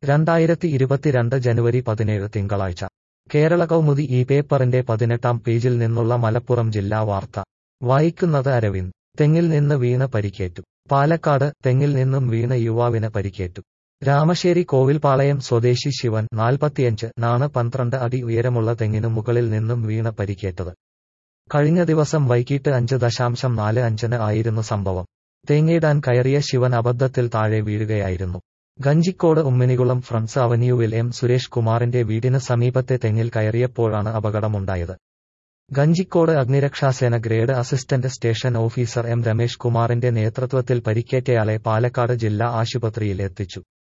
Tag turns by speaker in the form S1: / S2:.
S1: രണ്ടായിരത്തി ഇരുപത്തിരണ്ട് ജനുവരി പതിനേഴ് തിങ്കളാഴ്ച കേരള കൗമുദി ഈ പേപ്പറിന്റെ പതിനെട്ടാം പേജിൽ നിന്നുള്ള മലപ്പുറം ജില്ലാ വാർത്ത വായിക്കുന്നത് അരവിന്ദ് തെങ്ങിൽ നിന്ന് വീണ് പരിക്കേറ്റു പാലക്കാട് തെങ്ങിൽ നിന്നും വീണ യുവാവിന് പരിക്കേറ്റു രാമശ്ശേരി കോവിൽപാളയം സ്വദേശി ശിവൻ നാൽപ്പത്തിയഞ്ച് നാണ് പന്ത്രണ്ട് അടി ഉയരമുള്ള തെങ്ങിനു മുകളിൽ നിന്നും വീണ പരിക്കേറ്റത് കഴിഞ്ഞ ദിവസം വൈകിട്ട് അഞ്ച് ദശാംശം നാല് അഞ്ചിന് ആയിരുന്നു സംഭവം തേങ്ങയിടാൻ കയറിയ ശിവൻ അബദ്ധത്തിൽ താഴെ വീഴുകയായിരുന്നു ഗഞ്ചിക്കോട് ഉമ്മിനികുളം ഫ്രണ്ട്സ് അവന്യൂവിൽ എം സുരേഷ് കുമാറിന്റെ വീടിന് സമീപത്തെ തെങ്ങിൽ കയറിയപ്പോഴാണ് അപകടമുണ്ടായത് ഗഞ്ചിക്കോട് അഗ്നിരക്ഷാസേന grade assistant station officer M Ramesh കുമാറിന്റെ നേതൃത്വത്തിൽ പരിക്കേറ്റയാളെ പാലക്കാട് ജില്ലാ ആശുപത്രിയിൽ എത്തിച്ചു